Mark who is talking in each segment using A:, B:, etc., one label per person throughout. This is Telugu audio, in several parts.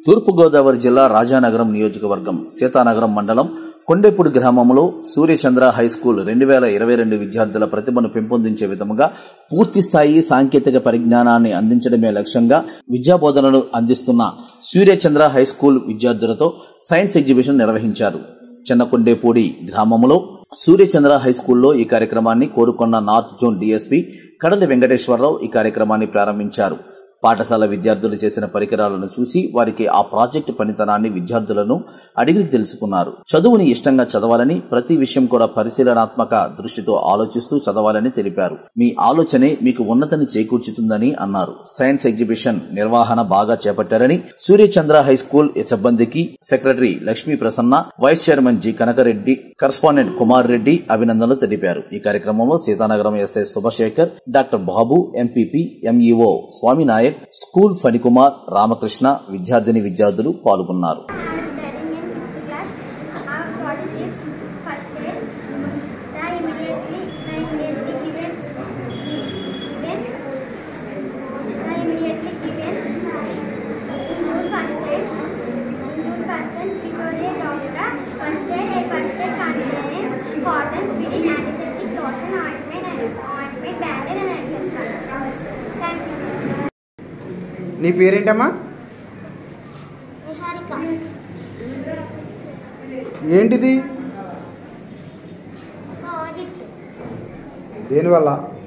A: తూర్పుగోదావరి జిల్లా రాజానగరం నియోజకవర్గం సీతానగరం మండలం కొండేపూడి గ్రామంలో సూర్యచంద్ర హై స్కూల్ రెండు వేల ఇరవై రెండు విద్యార్థుల ప్రతిభను పెంపొందించే విధముగా పూర్తి స్థాయి సాంకేతిక పరిజ్ఞానాన్ని అందించడమే లక్ష్యంగా విద్యాబోధనలు అందిస్తున్న సూర్యచంద్ర హై స్కూల్ విద్యార్థులతో సైన్స్ ఎగ్జిబిషన్ నిర్వహించారు చిన్నకొండేపూడి గ్రామంలో సూర్యచంద్ర హై స్కూల్లో ఈ కార్యక్రమాన్ని కోరుకొన్న నార్త్ జోన్ డీఎస్పీ కడలి వెంకటేశ్వరరావు ఈ కార్యక్రమాన్ని ప్రారంభించారు పాఠశాల విద్యార్థులు చేసిన పరికరాలను చూసి వారికి ఆ ప్రాజెక్టు పనితనాన్ని విద్యార్థులను అడిగి తెలుసుకున్నారు చదువుని ఇష్టంగా చదవాలని ప్రతి విషయం కూడా పరిశీలనాత్మక దృష్టితో ఆలోచిస్తూ చదవాలని తెలిపారు మీ ఆలోచనే మీకు ఉన్నతిని చేకూర్చుతుందని అన్నారు సైన్స్ ఎగ్జిబిషన్ నిర్వహణ బాగా చేపట్టారని సూర్యచంద్ర హై స్కూల్ సిబ్బందికి secretary Lakshmi Prasanna vice chairman G Kanakareddy correspondent Kumar Reddy అభినందనలు తెలిపారు ఈ కార్యక్రమంలో Seethanagaram SI Subhashekar doctor Babu MPP MEO Swaminayak school Phanikumar Ramakrishna విద్యార్థిని విద్యార్థులు పాల్గొన్నారు
B: studying in fifth class. Our project is first aid. The immediately, the immediately given, given, the immediately given include first aid, include person before a doctor, first aid, a first aid contains cotton, feeding, antiseptic, lotion, ointment, and ointment, bandage, and etc. Thank you.
C: నీ పేరేంటమ్మా
B: Niharika.
C: ఏంటిది
B: Audit.
C: దేనివల్ల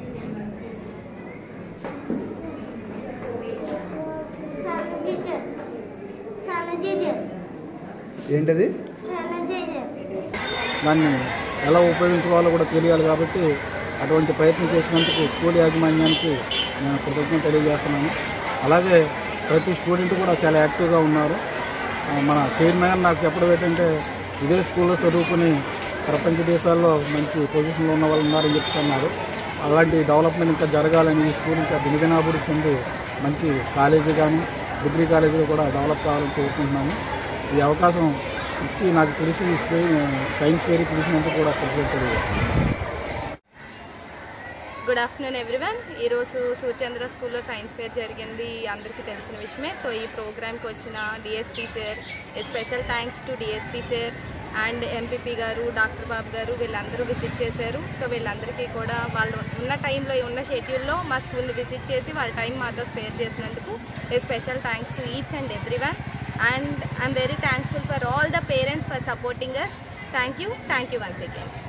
B: Sanitizer. Sanitizer.
C: ఏంటిది
B: Sanitizer.
D: దాన్ని ఎలా ఉపయోగించుకోవాలో కూడా తెలియాలి కాబట్టి అటువంటి ప్రయత్నం చేసినందుకు స్కూల్ యాజమాన్యానికి నేను కృతజ్ఞత తెలియజేస్తున్నాను అలాగే ప్రతి స్టూడెంట్ కూడా చాలా యాక్టివ్గా ఉన్నారు ఆ, మన చైర్మన్ నాకు చెప్పడం ఏంటంటే ఇదే స్కూల్లో చదువుకుని ప్రపంచ దేశాల్లో మంచి పొజిషన్లో ఉన్న వాళ్ళు ఉన్నారని చెప్పి అన్నారు అలాంటి డెవలప్మెంట్ ఇంకా జరగాలని ఈ స్కూల్ ఇంకా దినదినాభివృద్ధి చెంది మంచి కాలేజీ కానీ డిగ్రీ కాలేజీలు కూడా డెవలప్ కావాలని కోరుకుంటున్నాను ఈ అవకాశం ఇచ్చి నాకు తెలిసి ఈ స్కూల్ సైన్స్ ఫేరీ పిలిచినందుకు కూడా కృతజ్ఞతలు తెలియజేస్తున్నాను
E: గుడ్ ఆఫ్టర్నూన్ ఎవ్రీవన్ ఈరోజు సూర్చంద్ర స్కూల్లో సైన్స్ ఫేర్ జరిగింది అందరికీ తెలిసిన విషయమే సో ఈ ప్రోగ్రామ్కి వచ్చిన DSP sir special thanks to DSP sir and MPP గారు డాక్టర్ బాబు గారు వీళ్ళందరూ విజిట్ చేశారు సో వీళ్ళందరికీ కూడా వాళ్ళు ఉన్న టైంలో ఉన్న షెడ్యూల్లో మా స్కూల్ని విజిట్ చేసి వాళ్ళ టైం మాతో స్పేర్ చేసినందుకు a special thanks to each and everyone and I'm very thankful for all the parents for supporting us thank you thank you once again